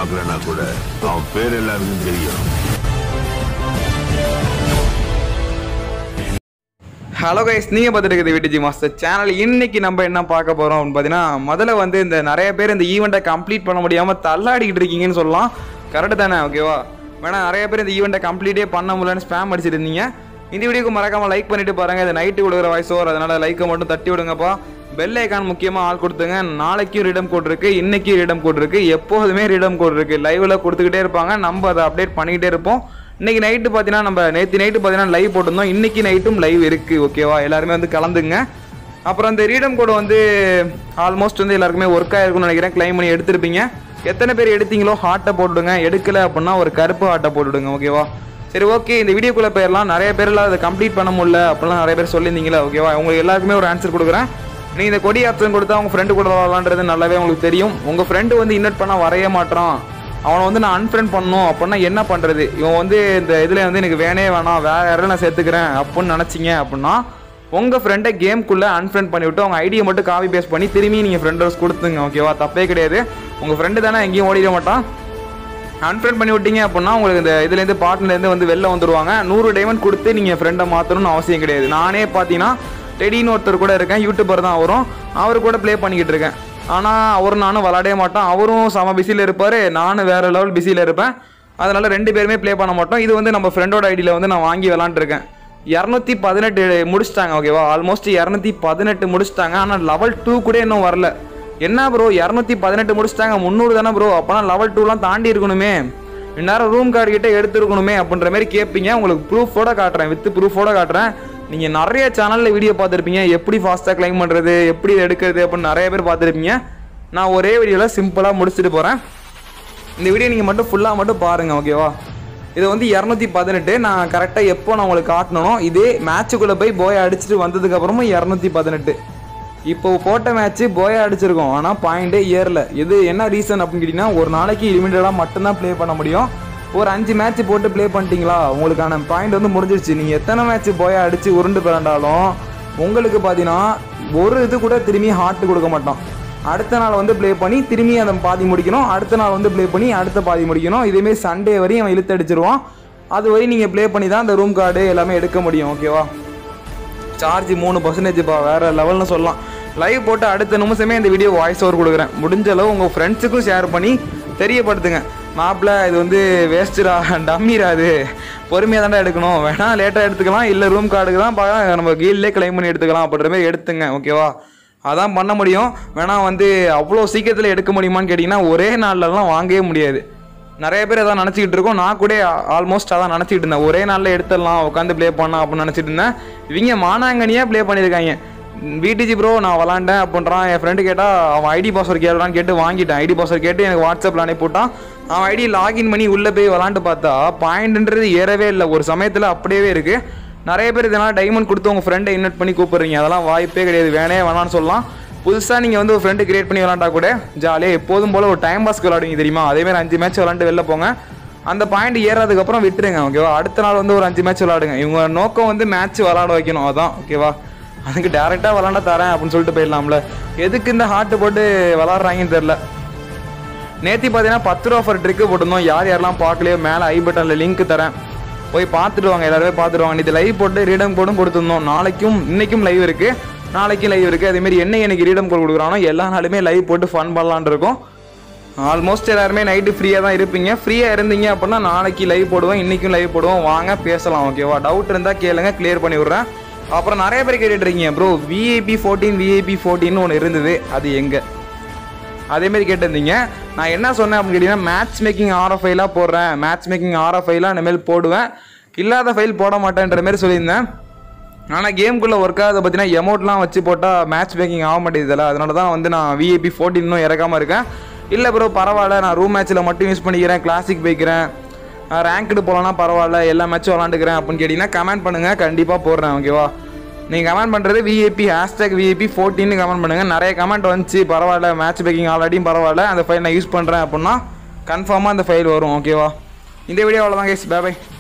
பார்க்கலன்னா கூட அவன் பேர் எல்லாருக்கும் தெரியும் ஹலோ கைஸ் நீங்கள் பார்த்துட்டு இருக்குது விடிஜி மாஸ்டர் சேனல் இன்னைக்கு நம்ம என்ன பார்க்க போகிறோம் அப்படின்னு பார்த்தீங்கன்னா முதல்ல வந்து இந்த நிறைய பேர் இந்த ஈவெண்ட்டை கம்ப்ளீட் பண்ண முடியாமல் தள்ளாடிக்கிட்டு இருக்கீங்கன்னு சொல்லலாம் கரெக்டு தானே ஓகேவா வேணா நிறைய பேர் இந்த ஈவெண்ட்டை கம்ப்ளீட்டே பண்ண முடியலன்னு ஸ்பேம் அடிச்சிட்டு இருந்தீங்க இந்த வீடியோக்கு மறக்காம லைக் பண்ணிட்டு பாருங்க இது நைட்டு கொடுக்குற வாய்ஸ் ஓவர் அதனால லைக்கை மட்டும் தட்டி விடுங்கப்பா பெல் ஐக்கான் முக்கியமாக ஆள் கொடுத்துங்க நாளைக்கும் ரிடம் கோட் இருக்கு இன்னைக்கும் ரிடம் கோட் இருக்கு எப்போதுமே ரிடம் கோட் இருக்கு லைவ்ல கொடுத்துக்கிட்டே இருப்பாங்க நம்ம அதை அப்டேட் பண்ணிக்கிட்டே இருப்போம் இன்னைக்கு நைட்டு பார்த்தீங்கன்னா நம்ம நேற்று நைட்டு பார்த்தீங்கன்னா லைவ் போட்டிருந்தோம் இன்னைக்கு நைட்டும் லைவ் இருக்கு ஓகேவா எல்லாருமே வந்து கலந்துங்க அப்புறம் அந்த ரீடம் கோடு வந்து ஆல்மோஸ்ட் வந்து எல்லாருக்குமே ஒர்க் ஆயிருக்கும்னு நினைக்கிறேன் கிளைம் பண்ணி எடுத்திருப்பீங்க எத்தனை பேர் எடுத்தீங்களோ ஹார்ட்டை போட்டுடுங்க எடுக்கல அப்படின்னா ஒரு கருப்பு ஹார்ட்டை போட்டுடுங்க ஓகேவா சரி ஓகே இந்த வீடியோக்குள்ளே போயிடலாம் நிறைய பேர்லாம் அதை கம்ப்ளீட் பண்ண முடியல அப்படிலாம் நிறைய பேர் சொல்லியிருந்தீங்களா ஓகேவா உங்களுக்கு எல்லாருக்குமே ஒரு ஆன்சர் கொடுக்குறேன் நீ இந்த கொடி ஆப்ஷன் கொடுத்தா உங்க ஃப்ரெண்டு கூட விளாட்றது நல்லாவே உங்களுக்கு தெரியும் உங்க ஃப்ரெண்டு வந்து இன்வெர்ட் பண்ண வரைய மாட்டான் அவனை வந்து நான் அன்ஃப்ரெண்ட் பண்ணணும் அப்படின்னா என்ன பண்ணுறது இவன் வந்து இந்த இதில் வந்து எனக்கு வேணே வேணாம் வேற யாரும் நான் சேர்த்துக்கிறேன் அப்படின்னு நினச்சிங்க அப்படின்னா உங்கள் ஃப்ரெண்டை கேம்குள்ளே அன்ஃப்ரெண்ட் பண்ணிவிட்டு அவங்க ஐடியை மட்டும் காப்பி பேஸ்ட் பண்ணி திரும்பி நீங்கள் ஃப்ரெண்ட் ஹவுஸ் கொடுத்துங்க ஓகேவா தப்பே கிடையாது உங்கள் ஃப்ரெண்டு தானே எங்கேயும் ஓடிட மாட்டான் அன்ஃப்ரெண்ட் பண்ணி விட்டீங்க அப்படின்னா உங்களுக்கு இந்த இதுலேருந்து பார்ட்னர்லேருந்து வந்து வெளில வந்துருவாங்க நூறு டைமண்ட் கொடுத்து நீங்கள் ஃப்ரெண்டை மாற்றணும்னு அவசியம் கிடையாது நானே பார்த்தீங்கன்னா டெடின்னு ஒருத்தர் கூட இருக்கேன் யூடியூபர் தான் வரும் அவர் கூட ப்ளே பண்ணிக்கிட்டு இருக்கேன் ஆனால் அவரும் நானும் விளாடவே மாட்டோம் அவரும் செம பிஸியில் இருப்பார் நானும் வேறு லெவல் பிஸியில் இருப்பேன் அதனால் ரெண்டு பேருமே ப்ளே பண்ண மாட்டோம் இது வந்து நம்ம ஃப்ரெண்டோட ஐடியில் வந்து நான் வாங்கி விளாண்டுருக்கேன் இரநூத்தி பதினெட்டு முடிச்சிட்டாங்க ஓகேவா ஆல்மோஸ்ட் இரநூத்தி பதினெட்டு முடிச்சிட்டாங்க ஆனால் லெவல் டூ கூட இன்னும் வரல என்ன ப்ரோ இரநூத்தி பதினெட்டு முடிச்சிட்டாங்க முந்நூறு தானே ப்ரோ அப்போனா லெவல் டூலாம் தாண்டி இருக்கணுமே இந்நேரம் ரூம் கார்டு கிட்ட எடுத்துருக்கணுமே அப்படின்ற மாதிரி கேட்பீங்க உங்களுக்கு ப்ரூஃபோட காட்டுறேன் வித் ப்ரூஃபோட காட்டுறேன் நீங்கள் நிறைய சேனலில் வீடியோ பார்த்துருப்பீங்க எப்படி ஃபாஸ்ட்டாக கிளைம் பண்ணுறது எப்படி இதை எடுக்கிறது அப்படின்னு நிறைய பேர் பார்த்துருப்பீங்க நான் ஒரே வீடியோவில் சிம்பிளாக முடிச்சுட்டு போகிறேன் இந்த வீடியோ நீங்கள் மட்டும் ஃபுல்லாக மட்டும் பாருங்கள் ஓகேவா இது வந்து இரநூத்தி பதினெட்டு நான் கரெக்டாக எப்போ நான் உங்களுக்கு காட்டணும் இதே மேட்சுக்குள்ளே போய் போய் அடிச்சுட்டு வந்ததுக்கப்புறமும் இரநூத்தி பதினெட்டு இப்போ போட்ட மேட்ச்சு போயா அடிச்சிருக்கோம் ஆனால் பாயிண்டே ஏறல இது என்ன ரீசன் அப்படின்னு கேட்டிங்கன்னா ஒரு நாளைக்கு லிமிட்டடாக மட்டும்தான் ப்ளே பண்ண முடியும் ஒரு அஞ்சு மேட்ச் போட்டு ப்ளே பண்ணிட்டீங்களா உங்களுக்கான பாயிண்ட் வந்து முடிஞ்சிருச்சு நீங்கள் எத்தனை மேட்ச் போயா அடித்து உருண்டு பிறண்டாலும் உங்களுக்கு பார்த்தீங்கன்னா ஒரு இது கூட திரும்பி ஹார்ட் கொடுக்க மாட்டோம் அடுத்த நாள் வந்து ப்ளே பண்ணி திரும்பி அந்த பாதி முடிக்கணும் அடுத்த நாள் வந்து ப்ளே பண்ணி அடுத்த பாதி முடிக்கணும் இதேமாரி சண்டே வரையும் அவன் இழுத்து அடிச்சிருவான் அது வரையும் நீங்கள் ப்ளே பண்ணி தான் அந்த ரூம் கார்டு எல்லாமே எடுக்க முடியும் ஓகேவா சார்ஜ் மூணு பர்சன்டேஜ்ப்பா வேற லெவல்னு சொல்லலாம் லைவ் போட்டு அடுத்த நிமிஷமே இந்த வீடியோ வாய்ஸ் ஓவர் கொடுக்குறேன் முடிஞ்ச அளவு உங்கள் ஃப்ரெண்ட்ஸுக்கும் ஷேர் பண்ணி தெரியப்படுத்துங்க மாப்பிள்ள இது வந்து வேஸ்ட்டுடா டம்மிடா இது பொறுமையாக தாண்டா எடுக்கணும் வேணா லேட்டாக எடுத்துக்கலாம் இல்லை ரூம் கார்டுக்கு தான் பா நம்ம கீழ்லே கிளைம் பண்ணி எடுத்துக்கலாம் அப்படின்ற மாதிரி எடுத்துங்க ஓகேவா அதான் பண்ண முடியும் வேணா வந்து அவ்வளோ சீக்கிரத்தில் எடுக்க முடியுமான்னு கேட்டிங்கன்னா ஒரே நாள்லலாம் வாங்கவே முடியாது நிறைய பேர் அதான் நினச்சிக்கிட்டு இருக்கோம் நான் கூட ஆல்மோஸ்ட் அதான் நினச்சிக்கிட்டு இருந்தேன் ஒரே நாளில் எடுத்துடலாம் உட்காந்து ப்ளே பண்ணலாம் அப்படின்னு நினச்சிட்டு இருந்தேன் இவங்க மானாங்கனியாக ப்ளே பண்ணியிருக்காங்க விடிஜி ப்ரோ நான் விளாண்டேன் அப்படின்றான் என் ஃப்ரெண்டு கேட்டால் அவன் ஐடி பாஸ்வேர்ட் கேட்கலான்னு கேட்டு வாங்கிட்டேன் ஐடி பாஸ்வேர்ட் கேட்டு எனக்கு வாட்ஸ்அப்பில் அனுப்பிவிட்டான் அவன் ஐடி லாகின் பண்ணி உள்ளே போய் விளாண்டு பார்த்தா பாயிண்ட்ன்றது ஏறவே இல்லை ஒரு சமயத்தில் அப்படியே இருக்குது நிறைய பேர் இதனால் டைமண்ட் கொடுத்து உங்கள் ஃப்ரெண்டை இன்வைட் பண்ணி கூப்பிடுறீங்க அதெல்லாம் வாய்ப்பே கிடையாது வேணே வேணான்னு சொல்லலாம் புதுசாக நீங்கள் வந்து ஒரு ஃப்ரெண்டு கிரியேட் பண்ணி விளாண்டா கூட ஜாலியாக எப்போதும் போல் ஒரு டைம் பாஸ்க்கு விளாடுவீங்க தெரியுமா அதேமாதிரி அஞ்சு மேட்ச் விளாண்டு வெளில போங்க அந்த பாயிண்ட் ஏறாதுக்கப்புறம் விட்டுருங்க ஓகேவா அடுத்த நாள் வந்து ஒரு அஞ்சு மேட்ச் விளாடுங்க இவங்க நோக்கம் வந்து மேட்ச் விளாட வைக்கணும் அதான் ஓகேவா அதுக்கு டேரெக்டாக விளாண்டா தரேன் அப்படின்னு சொல்லிட்டு போயிடலாம்ல எதுக்கு இந்த ஹார்ட் போட்டு விளாட்றாங்கன்னு தெரில நேத்தி பார்த்தீங்கன்னா பத்து ரூபா ஆஃபர் ட்ரிக்கு போட்டிருந்தோம் யார் யாரெல்லாம் பார்க்கலையோ மேலே ஐ பட்டனில் லிங்க் தரேன் போய் பார்த்துட்டு வாங்க எல்லாருமே பார்த்துட்டு வாங்க இது லைவ் போட்டு ரீடம் கோடும் கொடுத்துருந்தோம் நாளைக்கும் இன்னைக்கும் லைவ் இருக்கு நாளைக்கும் லைவ் இருக்கு அதேமாரி என்ன எனக்கு ரீடம் கோட் கொடுக்குறானோ எல்லா நாளுமே லைவ் போட்டு ஃபன் பண்ணலான் இருக்கோம் ஆல்மோஸ்ட் எல்லாருமே நைட்டு ஃப்ரீயாக தான் இருப்பீங்க ஃப்ரீயாக இருந்தீங்க அப்படின்னா நாளைக்கு லைவ் போடுவோம் இன்றைக்கும் லைவ் போடுவோம் வாங்க பேசலாம் ஓகேவா டவுட் இருந்தால் கேளுங்க கிளியர் பண்ணி விட்றேன் அப்புறம் நிறைய பேர் கேட்டுட்டு இருக்கீங்க bro VIP fourteen VIP fourteen ஒன்று இருந்தது அது எங்கே அதேமாரி கேட்டிருந்தீங்க நான் என்ன சொன்னேன் அப்படின்னு கேட்டிங்கன்னா மேட்ச் மேக்கிங் ஆரோ ஃபைலாக போடுறேன் மேட்ச் மேக்கிங் ஆரோ ஃபைலாக இனிமேல் போடுவேன் இல்லாத ஃபைல் போட மாட்டேன்ற மாதிரி சொல்லியிருந்தேன் ஆனால் கேம்குள்ளே ஒர்க் ஆகாத பார்த்தீங்கன்னா எமௌண்ட்லாம் வச்சு போட்டால் மேட்ச் மேக்கிங் ஆக மாட்டேங்குதுல்ல அதனால தான் வந்து நான் விஐபி ஃபோர்டீன் இன்னும் இறக்காமல் இருக்கேன் இல்லை ப்ரோ பரவாயில்ல நான் ரூம் மேட்ச்சில் மட்டும் யூஸ் பண்ணிக்கிறேன் கிளாசிக் போய்க்கிறேன் ரேங்க்டு போகலன்னா பரவாயில்ல எல்லா மேட்சும் விளாண்டுக்கிறேன் அப்படின்னு கேட்டிங்கன்னா கமெண்ட் பண்ணுங்கள் கண்டிப்பாக போடுறேன் ஓகேவா நீங்கள் கமெண்ட் பண்ணுறது விஏபி ஹேஷ்டேக் விஏபி ஃபோர்டின்னு கமெண்ட் பண்ணுங்கள் நிறைய கமெண்ட் வந்துச்சு பரவாயில்ல மேட்ச் பேக்கிங் ஆல்ரெடியும் பரவாயில்ல அந்த ஃபைல் நான் யூஸ் பண்ணுறேன் அப்படின்னா கன்ஃபார்மாக அந்த ஃபைல் வரும் ஓகேவா இந்த வீடியோ அவ்வளோதான் கேஸ் பை பை